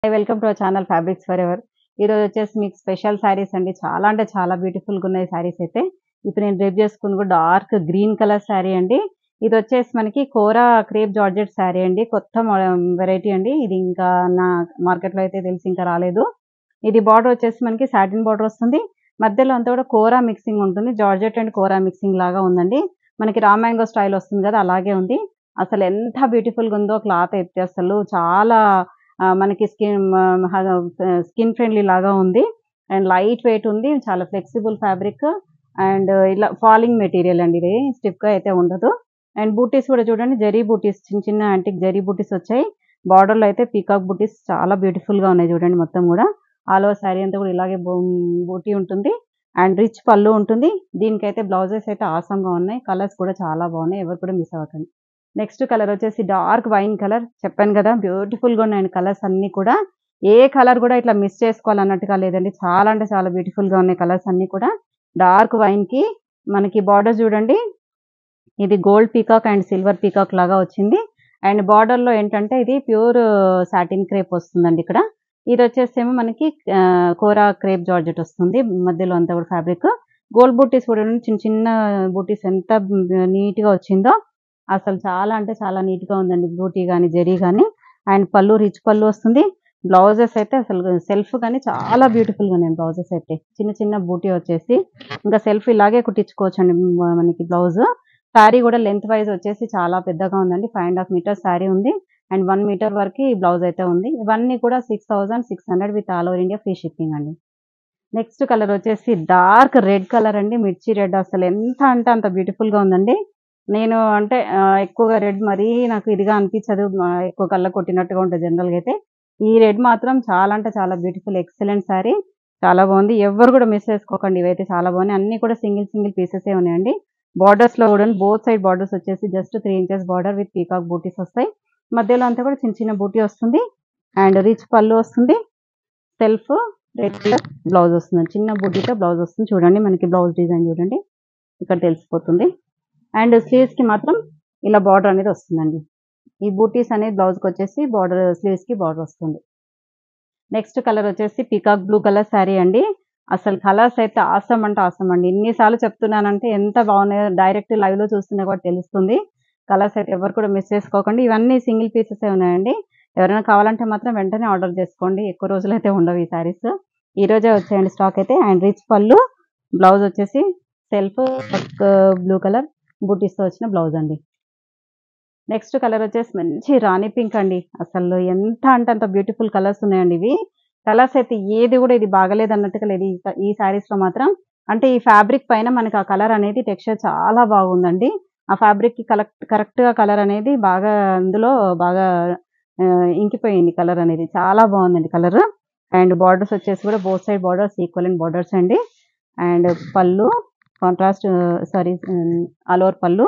welcome to our channel fabrics forever ఈరోజు వచ్చేసి మీకు స్పెషల్ శారీస్ అండి చాలా అంటే చాలా బ్యూటిఫుల్గా ఉన్నాయి శారీస్ అయితే ఇప్పుడు నేను రేపు చేసుకుని కూడా డార్క్ గ్రీన్ కలర్ శారీ అండి ఇది వచ్చేసి మనకి కోరా క్రేప్ జార్జెట్ శారీ అండి కొత్త వెరైటీ అండి ఇది ఇంకా నా మార్కెట్లో అయితే తెలిసి ఇంకా రాలేదు ఇది బార్డర్ వచ్చేసి మనకి సాటిన్ బార్డర్ వస్తుంది మధ్యలో అంతా కూడా కోరా మిక్సింగ్ ఉంటుంది జార్జెట్ అండ్ కోరా మిక్సింగ్ లాగా ఉందండి మనకి రామాంగో స్టైల్ వస్తుంది కదా అలాగే ఉంది అసలు ఎంత బ్యూటిఫుల్గా ఉందో క్లాత్ అయితే అసలు చాలా ఆ, మనకి స్కిన్ స్కిన్ ఫ్రెండ్లీ లాగా ఉంది అండ్ లైట్ వెయిట్ ఉంది చాలా ఫ్లెక్సిబుల్ ఫ్యాబ్రిక్ అండ్ ఇలా ఫాలింగ్ మెటీరియల్ అండి ఇది స్టిఫ్ గా అయితే ఉండదు అండ్ బూటీస్ కూడా చూడండి జరీ బూటీస్ చిన్న చిన్న యాంటిక్ జరీ బూటీస్ వచ్చాయి Border లో అయితే పీకాక్ బూటీస్ చాలా బ్యూటిఫుల్ గా ఉన్నాయి చూడండి మొత్తం కూడా ఆల్ ఓవర్ శారీ అంతా కూడా ఇలాగే బూటీ ఉంటుంది అండ్ రిచ్ పళ్ళు ఉంటుంది దీనికైతే బ్లౌజెస్ అయితే ఆసంగా ఉన్నాయి కలర్స్ కూడా చాలా బాగున్నాయి ఎవరు కూడా మిస్ అవ్వకండి నెక్స్ట్ కలర్ వచ్చేసి డార్క్ వైన్ కలర్ చెప్పాను కదా బ్యూటిఫుల్ గా ఉన్నాయి కలర్స్ అన్ని కూడా ఏ కలర్ కూడా ఇట్లా మిస్ చేసుకోవాలన్నట్టుగా లేదండి చాలా అంటే చాలా బ్యూటిఫుల్ గా ఉన్నాయి కలర్స్ అన్ని కూడా డార్క్ వైన్ కి మనకి బార్డర్ చూడండి ఇది gold peacock and silver peacock లాగా వచ్చింది అండ్ బార్డర్ లో ఏంటంటే ఇది ప్యూర్ సాటిన్ క్రేప్ వస్తుందండి ఇక్కడ ఇది వచ్చేసేమో మనకి ఆ, కోరా క్రేప్ జార్జెట్ వస్తుంది మధ్యలో అంతా కూడా ఫ్యాబ్రిక్ గోల్డ్ బూటీస్ కూడా చూడండి, చిన్న చిన్న బూటీస్ ఎంత నీట్ గా వచ్చిందో అసలు చాలా అంటే చాలా నీట్ గా ఉందండి బూటీ కానీ జరీ కానీ అండ్ పళ్ళు రిచ్ పళ్ళు వస్తుంది బ్లౌజెస్ అయితే అసలు సెల్ఫ్ కానీ చాలా బ్యూటిఫుల్ గా ఉన్నాయి బ్లౌజెస్ అయితే చిన్న చిన్న బూటీ వచ్చేసి ఇంకా సెల్ఫ్ ఇలాగే కుట్టించుకోవచ్చు అండి మనకి బ్లౌజ్ శారీ కూడా లెంత్ వైజ్ వచ్చేసి చాలా పెద్దగా ఉందండి five and half metre sari ఉంది అండ్ వన్ మీటర్ వరకు బ్లౌజ్ అయితే ఉంది ఇవన్నీ కూడా six thousand six hundred with all over India free shipping అండి నెక్స్ట్ కలర్ వచ్చేసి డార్క్ రెడ్ కలర్ అండి మిర్చి రెడ్ అసలు ఎంత అంటే అంత బ్యూటిఫుల్ గా ఉందండి నేను అంటే ఆ, ఎక్కువగా రెడ్ మరీ నాకు ఇదిగా అనిపించదు ఆ, ఎక్కువ కళ్ళ కొట్టినట్టుగా ఉంటుంది జనరల్ గా అయితే ఈ రెడ్ మాత్రం చాలా అంటే చాలా బ్యూటిఫుల్ ఎక్సలెంట్ శారీ చాలా బాగుంది ఎవరు కూడా మిస్ చేసుకోకండి ఇవైతే చాలా బాగున్నాయి అన్ని కూడా సింగిల్ సింగిల్ పీసెస్ ఉన్నాయండి బార్డర్స్ లో కూడా బోత్ సైడ్ బార్డర్స్ వచ్చేసి just three inches border with peacock బూటీస్ వస్తాయి మధ్యలో అంతా కూడా చిన్న చిన్న బూటీ వస్తుంది అండ్ రిచ్ పళ్ళు వస్తుంది సెల్ఫ్ రెడ్ కలర్ బ్లౌజ్ వస్తుంది చిన్న బూటీతో బ్లౌజ్ వస్తుంది చూడండి మనకి బ్లౌజ్ డిజైన్ చూడండి ఇక్కడ తెలిసిపోతుంది అండ్ స్లీవ్స్ కి మాత్రం ఇలా బార్డర్ అనేది వస్తుందండి ఈ బూటీస్ అనేది బ్లౌజ్ కి వచ్చేసి బార్డర్ స్లీవ్స్ కి బార్డర్ వస్తుంది నెక్స్ట్ కలర్ వచ్చేసి పీకాక్ బ్లూ కలర్ శారీ అండి అసలు కలర్స్ అయితే ఆసం అంటే ఆసం అండి ఎన్నిసార్లు చెప్తున్నానంటే ఎంత బాగున్నాయో డైరెక్ట్ లైవ్ లో చూస్తున్నా కూడా తెలుస్తుంది కలర్స్ అయితే ఎవరు కూడా మిస్ చేసుకోకండి ఇవన్నీ సింగిల్ పీసెస్ ఉన్నాయండి ఎవరైనా కావాలంటే మాత్రం వెంటనే ఆర్డర్ చేసుకోండి ఎక్కువ రోజులు అయితే ఉండవు ఈ శారీస్ ఈ రోజే వచ్చాయండి స్టాక్ అయితే అండ్ రిచ్ పళ్ళు బ్లౌజ్ వచ్చేసి సెల్ఫ్ బ్లూ కలర్ బూటీస్తో వచ్చిన బ్లౌజ్ అండి నెక్స్ట్ కలర్ వచ్చేసి మంచి రాణి పింక్ అండి అసలు ఎంత అంటే అంత బ్యూటిఫుల్ కలర్స్ ఉన్నాయండి ఇవి కలర్స్ అయితే ఏది కూడా ఇది బాగలేదు అన్నట్టుగా లేదు ఈ- ఈ శారీస్ లో మాత్రం అంటే ఈ ఫ్యాబ్రిక్ పైన మనకి ఆ కలర్ అనేది టెక్స్చర్ చాలా బాగుందండి ఆ ఫ్యాబ్రిక్ కి కరెక్ట్ కరెక్ట్ గా కలర్ అనేది బాగా అందులో బాగా ఆ, ఇంకిపోయింది కలర్ అనేది చాలా బాగుందండి కలర్ అండ్ బార్డర్స్ వచ్చేసి కూడా both side borders equal and borders అండి అండ్ పళ్ళు కాంట్రాస్ట్ సారీ ఆల్ ఓవర్ పళ్ళు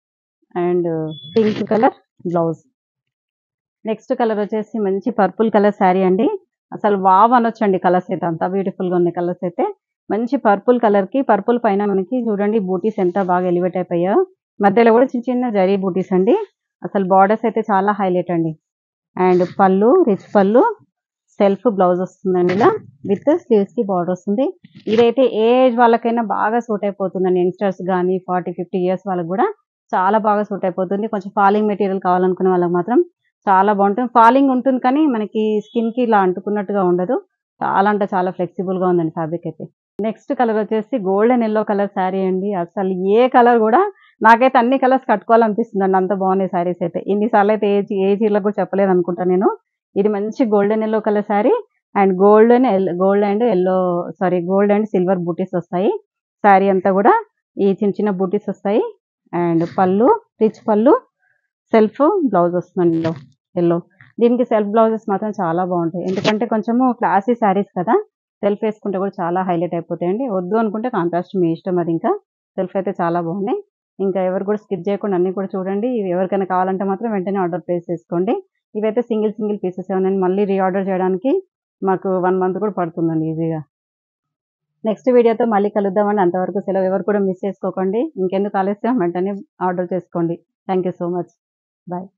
and pink colour blouse next colour వచ్చేసి మంచి పర్పుల్ కలర్ శారీ అండి అసలు వావ్ అనొచ్చండి కలర్స్ అయితే అంత బ్యూటిఫుల్ గా ఉన్నాయి కలర్స్ అయితే మంచి పర్పుల్ కలర్ కి పర్పుల్ పైన మనకి చూడండి బూటీస్ ఎంత బాగా ఎలివేట్ అయిపోయాయో మధ్యలో కూడా చిన్న చిన్న జరీ బూటీస్ అండి అసలు బార్డర్స్ అయితే చాలా హైలైట్ అండి అండ్ పళ్ళు రిచ్ పళ్ళు సెల్ఫ్ బ్లౌజ్ వస్తుందండి ఇలా విత్ స్లీవ్స్ కి బార్డర్ వస్తుంది ఇదైతే ఏ ఏజ్ వాళ్ళకైనా బాగా సూట్ అయిపోతుందండి యంగ్స్టర్స్ కానీ ఫార్టీ ఫిఫ్టీ ఇయర్స్ వాళ్ళకి కూడా చాలా బాగా సూట్ అయిపోతుంది కొంచెం ఫాలింగ్ మెటీరియల్ కావాలనుకునే వాళ్ళకి మాత్రం చాలా బాగుంటుంది ఫాలింగ్ ఉంటుంది కానీ మనకి స్కిన్ కి ఇలా అంటుకున్నట్టుగా ఉండదు చాలా అంటే చాలా ఫ్లెక్సిబుల్ గా ఉందండి ఫ్యాబ్రిక్ అయితే నెక్స్ట్ కలర్ వచ్చేసి గోల్డెన్ ఎల్లో కలర్ శారీ అండి అసలు ఏ కలర్ కూడా నాకైతే అన్ని కలర్స్ కట్టుకోవాలనిపిస్తుంది అండి అంత బాగున్నాయి శారీస్ అయితే ఇన్నిసార్లు అయితే ఏ చీ- ఏ చీరలకు కూడా చెప్పలేదు అనుకుంటా నేను ఇది మంచి golden yellow colour sari and golden gold and yellow sari gold and silver బూటీస్ వస్తాయి శారీ అంతా కూడా ఈ చిన్న చిన్న బూటీస్ వస్తాయి అండ్ పళ్ళు రిచ్ పళ్ళు సెల్ఫ్ బ్లౌజ్ వస్తుందండి ఎల్లో ఎల్లో దీనికి సెల్ఫ్ బ్లౌజెస్ మాత్రం చాలా బాగుంటాయి ఎందుకంటే కొంచెము క్లాసీ శారీస్ కదా సెల్ఫ్ వేసుకుంటే కూడా చాలా హైలైట్ అయిపోతాయండి వద్దు అనుకుంటే కాంట్రాస్ట్ మీ ఇష్టం అది ఇంకా సెల్ఫ్ అయితే చాలా బాగున్నాయి ఇంకా ఎవరు కూడా స్కిప్ చేయకుండా అన్ని కూడా చూడండి ఇవి ఎవరికైనా కావాలంటే మాత్రం వెంటనే ఆర్డర్ ప్లేస్ చేసుకోండి ఇవైతే సింగిల్ సింగిల్ పీసెస్ ఏమైనా మళ్ళీ రీఆర్డర్ చేయడానికి మాకు వన్ మంత్ కూడా పడుతుందండి ఈజీగా నెక్స్ట్ వీడియోతో మళ్ళీ కలుద్దామండి అంతవరకు సెలవు ఎవరు కూడా మిస్ చేసుకోకండి ఇంకెందుకు ఆలస్యం వెంటనే ఆర్డర్ చేసుకోండి thank you so much bye